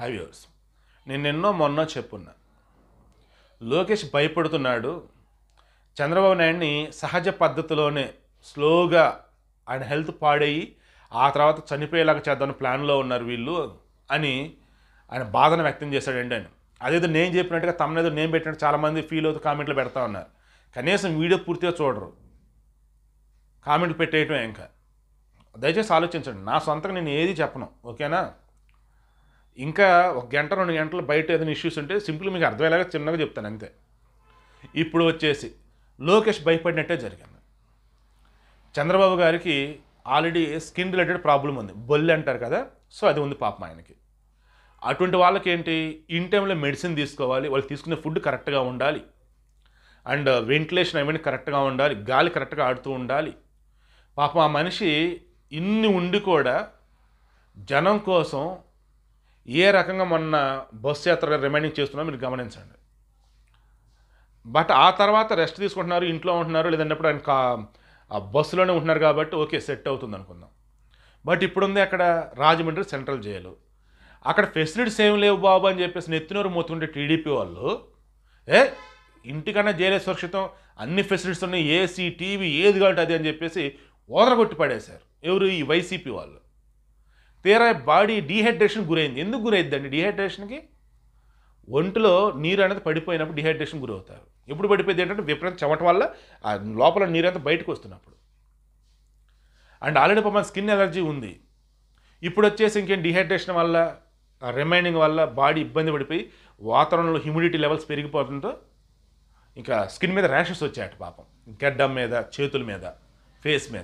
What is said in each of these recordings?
హైవ్యూర్స్ నేను ఎన్నో మొన్న చెప్పున్నా లోకేష్ భయపడుతున్నాడు చంద్రబాబు నాయుడిని సహజ పద్ధతిలోనే స్లోగా ఆయన హెల్త్ పాడయ్యి ఆ తర్వాత చనిపోయేలాగా చేద్దామని ప్లాన్లో ఉన్నారు వీళ్ళు అని ఆయన బాధను వ్యక్తం చేశాడండి ఆయన అదేదో నేను చెప్పినట్టుగా తమనేదో నేను పెట్టినట్టు చాలామంది ఫీల్ అవుతూ కామెంట్లు పెడతా ఉన్నారు కనీసం వీడియో పూర్తిగా చూడరు కామెంట్ పెట్టేయటం ఇంకా దయచేసి ఆలోచించండి నా సొంతంగా నేను ఏది చెప్పను ఓకేనా ఇంకా ఒక గంట రెండు గంటలు బయట ఏదైనా ఇష్యూస్ ఉంటే సింపుల్ మీకు అర్థమయ్యేలాగా చిన్నగా చెప్తాను అంతే ఇప్పుడు వచ్చేసి లోకేష్ భయపడినట్టే జరిగింది చంద్రబాబు గారికి ఆల్రెడీ స్కిన్ రిలేటెడ్ ప్రాబ్లం ఉంది బొల్లి అంటారు కదా సో అది ఉంది పాపం ఆయనకి అటువంటి వాళ్ళకి ఏంటి ఇన్ టైంలో మెడిసిన్ తీసుకోవాలి వాళ్ళు తీసుకునే ఫుడ్ కరెక్ట్గా ఉండాలి అండ్ వెంటిలేషన్ అవన్నీ కరెక్ట్గా ఉండాలి గాలి కరెక్ట్గా ఆడుతూ ఉండాలి పాపం ఆ మనిషి ఇన్ని ఉండి కూడా జనం కోసం ఏ రకంగా మొన్న బస్సు యాత్ర రిమైనింగ్ చేస్తున్నా మీరు గమనించండి బట్ ఆ తర్వాత రెస్ట్ తీసుకుంటున్నారు ఇంట్లో ఉంటున్నారు లేదంటే ఆయన కా- ఆ బస్సులోనే ఉంటున్నారు కాబట్టి ఓకే సెట్ అవుతుంది అనుకుందాం బట్ ఇప్పుడుంది అక్కడ రాజమండ్రి సెంట్రల్ జైలు అక్కడ ఫెసిలిటీస్ ఏం లేవు బాబు అని చెప్పేసి నెత్తినోరు మోతుంటే టీడీపీ వాళ్ళు ఏ ఇంటికన్నా జైలే సురక్షితం అన్ని ఫెసిలిటీస్ ఉన్నాయి ఏసీ టీవీ ఏది కాబట్టి అది అని చెప్పేసి ఓదరగొట్టి పడేశారు ఎవరు ఈ వైసీపీ వాళ్ళు తీరా బాడీ డీహైడ్రేషన్ గురైంది ఎందుకు గురైందండి డీహైడ్రేషన్కి ఒంటిలో నీరు అనేది పడిపోయినప్పుడు డిహైడ్రేషన్ గురవుతారు ఎప్పుడు పడిపోయింది ఏంటంటే విపరీత చెమట వల్ల ఆ లోపల నీరు అంతా బయటకు వస్తున్నప్పుడు అండ్ ఆల్రెడీ పాపం స్కిన్ ఎలర్జీ ఉంది ఇప్పుడు వచ్చేసి ఇంకేం డిహైడ్రేషన్ వల్ల రిమైనింగ్ వల్ల బాడీ ఇబ్బంది పడిపోయి వాతావరణంలో హ్యూమిడిటీ లెవెల్స్ పెరిగిపోవడంతో ఇంకా స్కిన్ మీద ర్యాషెస్ వచ్చాయట పాపం గడ్డం మీద చేతుల మీద ఫేస్ మీద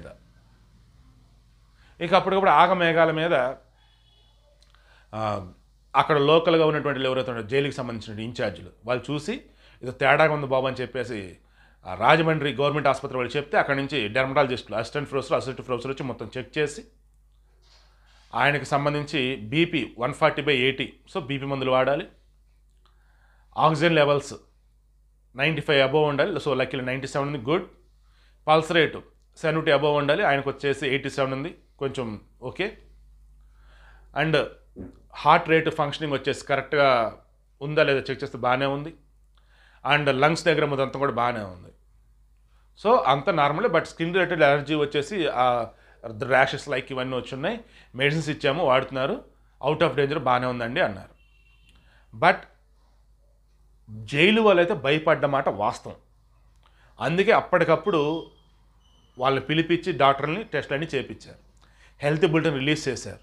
ఇక అప్పటికప్పుడు ఆగమేఘాల మీద ఆ, అక్కడ లోకల్గా ఉన్నటువంటి వాళ్ళు ఎవరైతే ఉన్నారో జైలుకి సంబంధించిన ఇన్ఛార్జీలు వాళ్ళు చూసి ఇది తేడాగా ఉంది బాబు అని చెప్పేసి ఆ రాజమండ్రి గవర్నమెంట్ ఆసుపత్రి వాళ్ళు చెప్తే అక్కడ నుంచి డెర్మటాలజిస్టులు అసిస్టెంట్ ప్రొఫెసర్ అసిస్టెంట్ ప్రొఫెసర్ వచ్చి మొత్తం చెక్ చేసి ఆయనకి సంబంధించి BP one forty by eighty so BP మందులు వాడాలి oxygen levels ninety five above ఉండాలి సో లక్కీలో నైంటీ సెవెన్ ఉంది good pulse rate seventy above ఉండాలి ఆయనకు వచ్చేసి ఎయిటీ సెవెన్ ఉంది కొంచెం okay and heart rate functioning వచ్చేసి కరెక్ట్గా ఉందా లేదా చెక్ చేస్తే బాగానే ఉంది అండ్ లంగ్స్ దగ్గర మొత్తం కూడా బాగానే ఉంది సో అంత నార్మలే బట్ స్కిన్ రిలేటెడ్ ఎలర్జీ వచ్చేసి ర్యాషెస్ లైక్ ఇవన్నీ వచ్చున్నాయి మెడిసిన్స్ ఇచ్చాము వాడుతున్నారు అవుట్ ఆఫ్ డేంజర్ బాగానే ఉందండి అన్నారు బట్ జైలు వాళ్ళైతే భయపడ్డ మాట వాస్తవం అందుకే అప్పటికప్పుడు వాళ్ళని పిలిపించి డాక్టర్ని టెస్ట్లన్నీ చేపించారు హెల్త్ బులెటిన్ రిలీజ్ చేశారు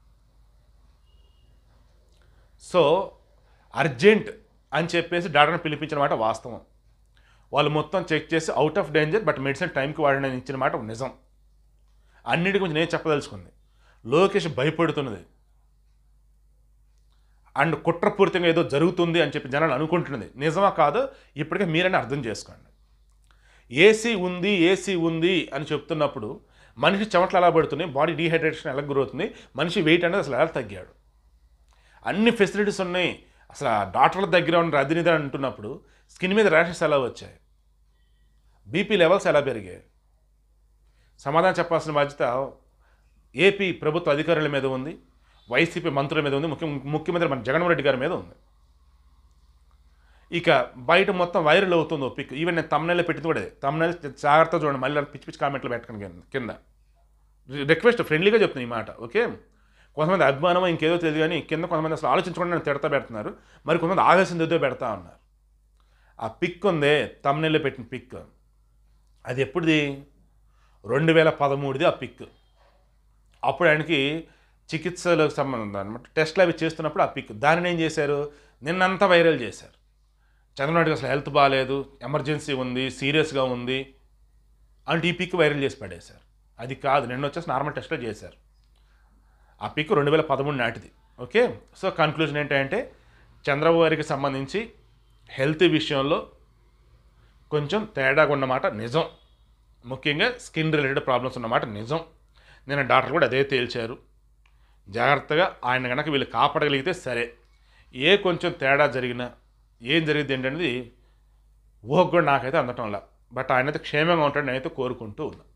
సో అర్జెంట్ అని చెప్పేసి డాక్టర్ని పిలిపించిన మాట వాస్తవం వాళ్ళు మొత్తం చెక్ చేసి out of danger but medicine టైంకి వాడని ఇచ్చిన మాట నిజం అన్నిటి గురించి నేను చెప్పదలుచుకుంది లోకేష్ భయపడుతున్నది అండ్ కుట్రపూరితంగా ఏదో జరుగుతుంది అని చెప్పి జనాలు అనుకుంటున్నది నిజమా కాదో ఇప్పటికే మీరని అర్థం చేసుకోండి ఏసీ ఉంది ఏసీ ఉంది అని చెప్తున్నప్పుడు మనిషి చెమటలు ఎలా పడుతున్నాయి బాడీ డీహైడ్రేషన్ ఎలా గురవుతుంది మనిషి వెయిట్ అనేది అసలు ఎలా తగ్గాడు అన్ని ఫెసిలిటీస్ ఉన్నాయి అసలు ఆ డాక్టర్ల దగ్గర ఉన్న అధినిధి అంటున్నప్పుడు స్కిన్ మీద ర్యాషెస్ ఎలా వచ్చాయి బీపీ లెవెల్స్ ఎలా పెరిగాయి సమాధానం చెప్పాల్సిన బాధ్యత ఏపీ ప్రభుత్వ అధికారుల మీద ఉంది వైసీపీ మంత్రుల మీద ఉంది ముఖ్య ముఖ్యమంత్రి మన జగన్మోహన్ రెడ్డి గారి మీద ఉంది ఇక బయట మొత్తం వైరల్ అవుతుంది ఓ పిక్ ఈవెన్ నేను తమ్నెల్లో పెట్టింది కూడా తమ్నెల్ జాగ్రత్త చూడండి మళ్ళీ పిచ్చి పిచ్చి కామెంట్లు పెట్టకండి కింద- కింద రిక్వెస్ట్ ఫ్రెండ్లీగా చెప్తున్నాను ఈ మాట ఓకే కొంతమంది అభిమానం ఇంకేదో తెలియదు కానీ కింద కొంతమంది అసలు ఆలోచించకుండా నన్ను తిడతా పెడుతున్నారు మరి కొంతమంది ఆవేశం దిద్దో పెడతా ఉన్నారు ఆ పిక్ ఉందే తమ్నెల్లో పెట్టిన పిక్ అది ఎప్పుడుది రెండు వేల పదమూడుది ఆ పిక్ అప్పుడు ఆయనకి చికిత్సలకు సంబంధం అనమాట టెస్ట్లు అవి చేస్తున్నప్పుడు ఆ పిక్ దానిని ఏం చేశారు నిన్నంతా వైరల్ చేశారు చంద్రబాబు నాయుడు అసలు హెల్త్ బాగాలేదు ఎమర్జెన్సీ ఉంది సీరియస్గా ఉంది అంటే ఈ పిక్ వైరల్ చేసి పడేశారు అది కాదు నిన్న వచ్చేసి నార్మల్ టెస్ట్లో చేశారు ఆ పిక్ రెండు వేల పదమూడు నాటిది ఓకే సో కన్క్లూజన్ ఏంటంటే చంద్రబాబు గారికి సంబంధించి హెల్త్ విషయంలో కొంచెం తేడాగా ఉన్నమాట నిజం ముఖ్యంగా స్కిన్ రిలేటెడ్ ప్రాబ్లమ్స్ ఉన్నమాట నిజం నేను డాక్టర్ కూడా అదే తేల్చారు జాగ్రత్తగా ఆయన కనుక వీళ్ళు కాపాడగలిగితే సరే ఏ కొంచెం తేడా జరిగినా ఏం జరిగింది ఏంటనేది ఊహకు కూడా నాకైతే అందటంలా బట్ ఆయన అయితే క్షేమంగా ఉంటాడని నేనైతే కోరుకుంటూ ఉన్నా